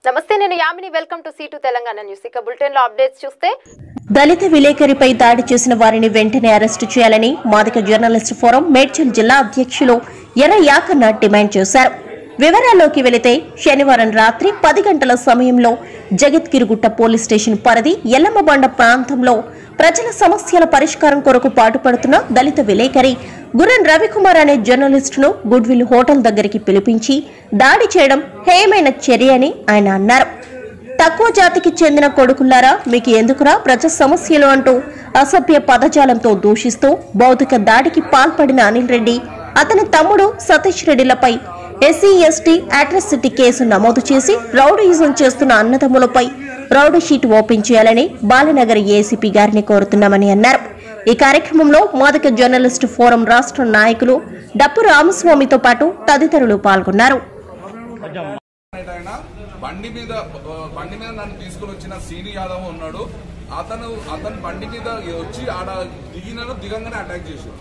నమస్తే నేను Yamini welcome to C two Telangana news ఇక బులెటిన్ లో అప్డేట్స్ చూస్తే దళిత విలేకరిపై దాడి చేసిన వారిని వెంటనే అరెస్టు చేయాలని మాదిక జర్నలిస్ట్ ఫోరం మేడ్చల్ జిల్లా అధ్యక్షులు ఎర్ర యాకన్న డిమాండ్ చేశారు వివరాల్లోకి వెళితే శనివారం రాత్రి పది గంటల సమయంలో జగత్గిరిగుట్ట పోలీస్ స్టేషన్ పరిధి ఎల్లమ్మబండ ప్రాంతంలో ప్రజల సమస్యల పరిష్కారం కొరకు పాటుపడుతున్న దళిత విలేకరి గుర్రం రవికుమార్ అనే జర్నలిస్టును గుడ్విల్ హోటల్ దగ్గరికి పిలిపించి దాడి చేయడం హేయమైన చర్య అని ఆయన అన్నారు తక్కువ జాతికి చెందిన కొడుకులారా మీకు ఎందుకురా ప్రజా సమస్యలు అంటూ అసభ్య పదజాలంతో దూషిస్తూ భౌతిక దాడికి పాల్పడిన అనిల్ రెడ్డి అతని తమ్ముడు సతీష్ రెడ్డిలపై ఎస్సీ ఎస్టీ అట్రాసిటీ కేసు నమోదు చేసి రౌడీయిజం చేస్తున్న అన్నదమ్ములపై రౌడీ షీట్ ఓపెన్ చేయాలని బాలనగర్ ఏసీపీ గారిని కోరుతున్నామని అన్నారు ఈ కార్యక్రమంలో మాదక జర్నలిస్టు ఫోరం రాష్ట్ర నాయకులు డప్పు రామస్వామితో పాటు తదితరులు పాల్గొన్నారు ఆయన బండి మీద ఆ, బండి మీద నన్ను తీసుకుని వచ్చిన సీని యాదవ్ ఉన్నాడు అతను అతను బండి మీద వచ్చి ఆడ దిగినను దిగంగానే అటాక్ చేశాడు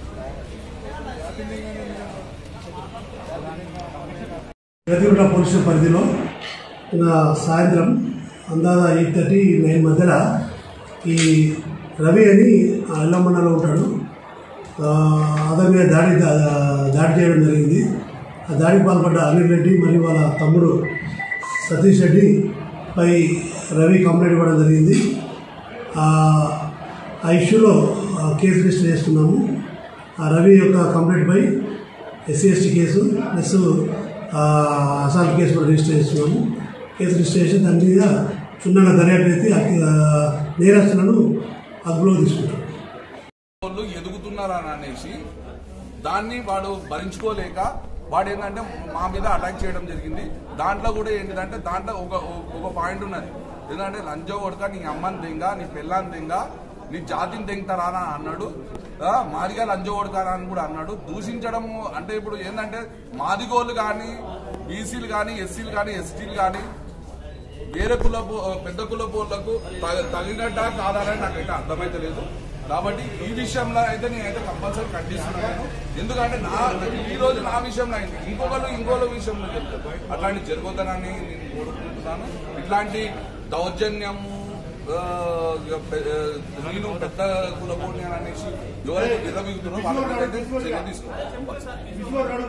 గదిగుంట పోలీసు పరిధిలో నిన్న సాయంత్రం అందాజ ఎయిట్ థర్టీ నైన్ మధ్యలో ఈ రవి అని అల్లమండలో ఉంటాడు ఆ, అతని మీద దాడి దా- దాడి చేయడం జరిగింది ఆ దాడికి పాల్పడ్డ అనిల్ రెడ్డి మరియు వాళ్ళ తమ్ముడు సతీష్ రెడ్డి పై రవి కంప్లైంట్ ఇవ్వడం జరిగింది ఆ ఆ ఇష్యూలో ఆ, కేసు రిజిస్టర్ చేసుకున్నాము ఆ రవి యొక్క కంప్లైంట్పై ఎస్సీ ఎస్టీ కేసు ప్లస్ ఆ, అసాల్ట్ కేసు కూడా రిజిస్టర్ చేస్తున్నాము కేసు రిజిస్టర్ చేసి దాని మీద క్షుణ్ణంగా దర్యాప్తు చేసి ఆ, నేరస్తులను అదుపులో తీసుకుంటాం వాళ్ళు ఎదుగుతున్నారు అని అనేసి దాన్ని వాడు భరించుకోలేక వాడు ఏంటంటే మా మీద అటాక్ చేయడం జరిగింది దాంట్లో కూడా ఏంటిదంటే దాంట్లో ఒక ఒక పాయింట్ ఉన్నది ఏంటంటే లంజో కొడక నీ అమ్మని దెంగ నీ పిల్లని దెంగ నీ జాతిని దెంగతారా అని అన్నాడు ఆ, మాదిగా లంజో కొడకారా అని కూడా అన్నాడు దూషించడము అంటే ఇప్పుడు ఏంటంటే మాదిగోళ్ళు కానీ బీసీలు కానీ ఎస్సీలు కానీ ఎస్టీలు కానీ వేరే కులపు పెద్ద కులపోళ్లకు తగ- తగినట్ట కాదాలని నాకైతే అర్థమైతే లేదు కాబట్టి ఈ విషయంలో అయితే నేనైతే కంపల్సరీ ఖండిస్తున్నాను ఎందుకంటే నా ఈ రోజు నా విషయంలో అయింది ఇంకొకరు ఇంకోళ్ళ విషయంలో చెప్తారు అట్లాంటి జరగొద్దనని నేను కోరుకుంటున్నాను ఇట్లాంటి దౌర్జన్యము ఆ, ఇక పె- ఆ, నేను పెద్ద కులపోని అని అనేసి ఎవరైతే విరమిగుతున్నారో వాళ్ళ మీద అయితే చర్య తీసుకుంటాను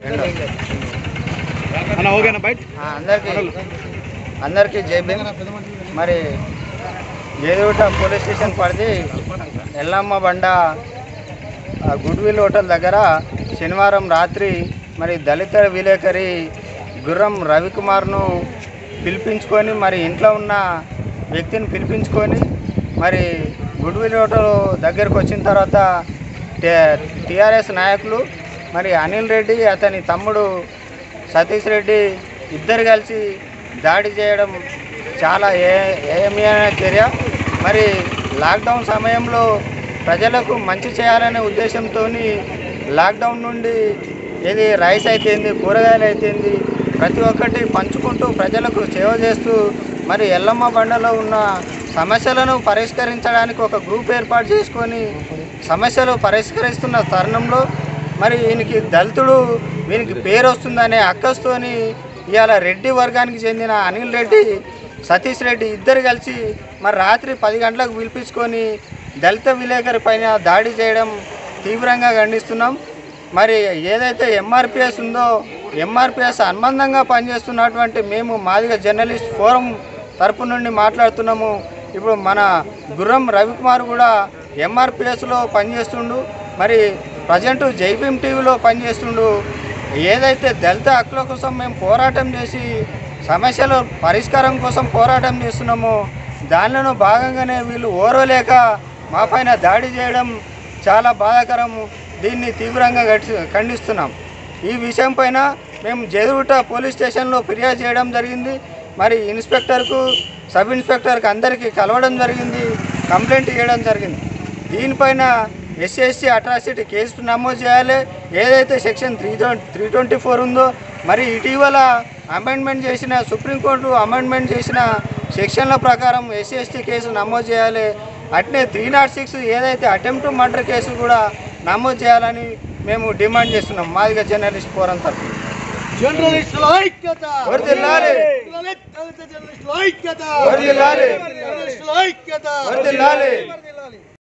ఆ, అందరికీ అందరికీ జై భీమ్ మరి ఏదోట పోలీస్ స్టేషన్ పడితే ఎల్లమ్మ బండ ఆ, గుడ్విల్ హోటల్ దగ్గర శనివారం రాత్రి మరి దళిత విలేకరి గుర్రం రవికుమార్ను పిలిపించుకొని మరి ఇంట్లో ఉన్న వ్యక్తిని పిలిపించుకొని మరి గుడ్విల్ హోటల్ దగ్గరకు వచ్చిన తర్వాత టిఆర్ఎస్ నాయకులు మరి అనిల్ రెడ్డి అతని తమ్ముడు సతీష్ రెడ్డి ఇద్దరు కలిసి దాడి చేయడం చాలా ఏ ఏమీయమైన చర్య మరి లాక్డౌన్ సమయంలో ప్రజలకు మంచి చేయాలనే ఉద్దేశంతో లాక్డౌన్ నుండి ఏది రైస్ అయితేంది కూరగాయలు అయితేంది ప్రతి ఒక్కటి పంచుకుంటూ ప్రజలకు సేవ చేస్తూ మరి ఎల్లమ్మ బండలో ఉన్న సమస్యలను పరిష్కరించడానికి ఒక గ్రూప్ ఏర్పాటు చేసుకొని సమస్యలు పరిష్కరిస్తున్న తరుణంలో మరి ఈయనకి దళితుడు వీనికి పేరు వస్తుందనే అక్కస్తోని ఇవాళ రెడ్డి వర్గానికి చెందిన అనిల్ రెడ్డి సతీష్ రెడ్డి ఇద్దరు కలిసి మరి రాత్రి పది గంటలకు పిలిపించుకొని దళిత విలేకరి పైన దాడి చేయడం తీవ్రంగా ఖండిస్తున్నాం మరి ఏదైతే ఎంఆర్పిఎస్ ఉందో ఎంఆర్పిఎస్ అనుబంధంగా పనిచేస్తున్నటువంటి మేము మాదిగ జర్నలిస్ట్ ఫోరం తరపు నుండి మాట్లాడుతున్నాము ఇప్పుడు మన గుర్రం రవికుమార్ కూడా ఎంఆర్పిఎస్లో పనిచేస్తుండు మరి ప్రజెంట్ జైభీం టీవీలో పనిచేస్తుండు ఏదైతే దళిత హక్కుల కోసం మేము పోరాటం చేసి సమస్యల పరిష్కారం కోసం పోరాటం చేస్తున్నామో దానిలో భాగంగానే వీళ్ళు ఓరలేక మా పైన దాడి చేయడం చాలా బాధాకరం దీన్ని తీవ్రంగా గడిచి- ఖండిస్తున్నాం ఈ విషయం పైన మేము జదుగుట్ట పోలీస్ స్టేషన్లో ఫిర్యాదు చేయడం జరిగింది మరి ఇన్స్పెక్టర్కు సబ్ ఇన్స్పెక్టర్కి అందరికీ కలవడం జరిగింది కంప్లైంట్ ఇవ్వడం జరిగింది దీనిపైన ఎస్సీ అట్రాసిటీ కేసు నమోదు చేయాలి ఏదైతే section three three twenty four ఉందో మరి ఇటీవల అమెండ్మెంట్ చేసిన సుప్రీంకోర్టు అమెండ్మెంట్ చేసిన సెక్షన్ల ప్రకారం ఎస్సీ ఎస్టీ కేసు నమోదు చేయాలి అట్నే త్రీ నాట్ సిక్స్ ఏదైతే అటెంప్ట్ మర్డర్ కేసు కూడా నమోదు చేయాలని మేము డిమాండ్ చేస్తున్నాం మాదిగ జర్నలిస్ట్ ఫోరం తరఫున జర్నలిస్టుల ఐక్యత వర్ధిల్లాలి. దళిత దళిత జర్నలిస్టుల ఐక్యత వర్ధిల్లాలి. జర్నలిస్టుల ఐక్యత వర్ధిల్లాలి.